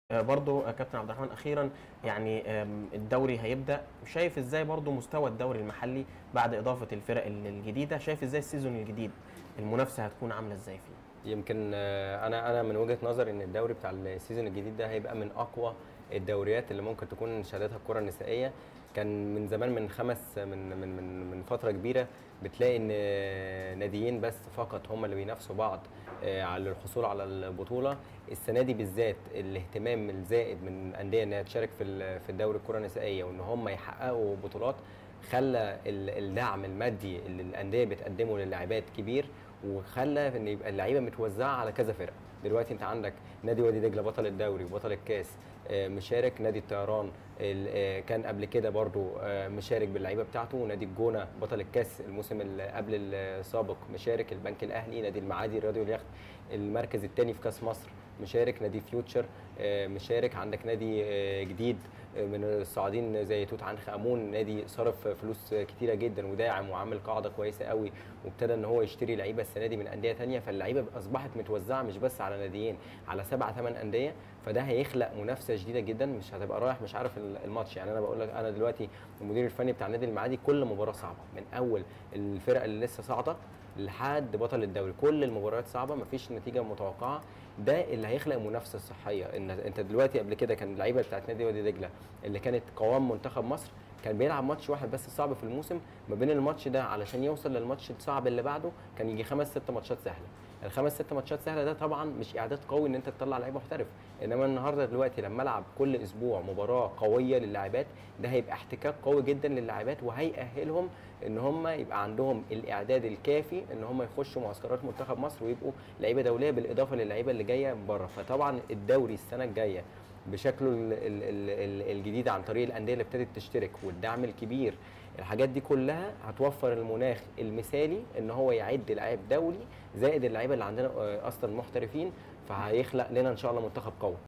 آه، برضو آه، كابتن عبد الرحمن اخيرا يعني آم، الدوري هيبدا شايف ازاي برضو مستوى الدوري المحلي بعد اضافه الفرق ال- الجديده شايف ازاي السيزون الجديد المنافسه هتكون عامله ازاي فيه يمكن آه، انا انا من وجهه نظري ان الدوري بتاع السيزون الجديد ده هيبقى من اقوى الدوريات اللي ممكن تكون شهادتها الكره النسائيه كان من زمان من خمس من من من, من فتره كبيره بتلاقي ان آه، ناديين بس فقط هم اللي بينافسوا بعض آه، على الحصول على البطوله السنه دي بالذات الاهتمام الزائد من الانديه انها تشارك في ال- في الدوري الكره النسائيه وان هم يحققوا بطولات خلى ال- الدعم المادي اللي الانديه بتقدمه للاعبات كبير وخلى ان يبقى اللعيبه متوزعه على كذا فرقه دلوقتي انت عندك نادي وادي دجله بطل الدوري وبطل الكاس آه، مشارك نادي الطيران ال- آه، كان قبل كده برضو آه، مشارك باللعيبه بتاعته نادي الجونه بطل الكاس الموسم اللي قبل السابق مشارك البنك الاهلي نادي المعادي الرياضي واليخت المركز الثاني في كاس مصر مشارك نادي فيوتشر آه، مشارك عندك نادي آه، جديد آه، من الصاعدين زي توت عنخ امون نادي صرف فلوس كتيره جدا وداعم وعامل قاعده كويسه قوي وابتدى ان هو يشتري لعيبه السنه دي من انديه ثانيه فاللعيبه اصبحت متوزعه مش بس على ناديين على سبعة ثمان انديه فده هيخلق منافسه شديده جدا مش هتبقى رايح مش عارف الماتش يعني انا بقول لك انا دلوقتي المدير الفني بتاع النادي المعادي كل مباراه صعبه من اول الفرق اللي لسه صاعده لحد بطل الدوري كل المباريات صعبه مفيش نتيجه متوقعه ده اللي هيخلق منافسه صحيه ان انت دلوقتي قبل كده كان اللعيبه بتاعت نادي وادي دجله اللي كانت قوام منتخب مصر كان بيلعب ماتش واحد بس صعب في الموسم ما بين الماتش ده علشان يوصل للماتش الصعب اللي بعده كان يجي خمس ست ماتشات سهله الخمس ست ماتشات سهله ده طبعا مش اعداد قوي ان انت تطلع لعيب محترف انما النهارده دلوقتي لما العب كل اسبوع مباراه قويه للاعبات ده هيبقى احتكاك قوي جدا للاعبات وهيأهلهم ان هم يبقى عندهم الاعداد الكافي ان هم يخشوا معسكرات منتخب مصر ويبقوا لعيبه دوليه بالاضافه للعيبه اللي جايه من بره فطبعا الدوري السنه الجايه بشكله ال- ال- ال- ال- الجديد عن طريق الانديه اللي ابتدت تشترك والدعم الكبير الحاجات دي كلها هتوفر المناخ المثالي ان هو يعد لاعب دولي زائد اللعيبه اللي عندنا آه، اصلا محترفين فهيخلق لنا ان شاء الله منتخب قوي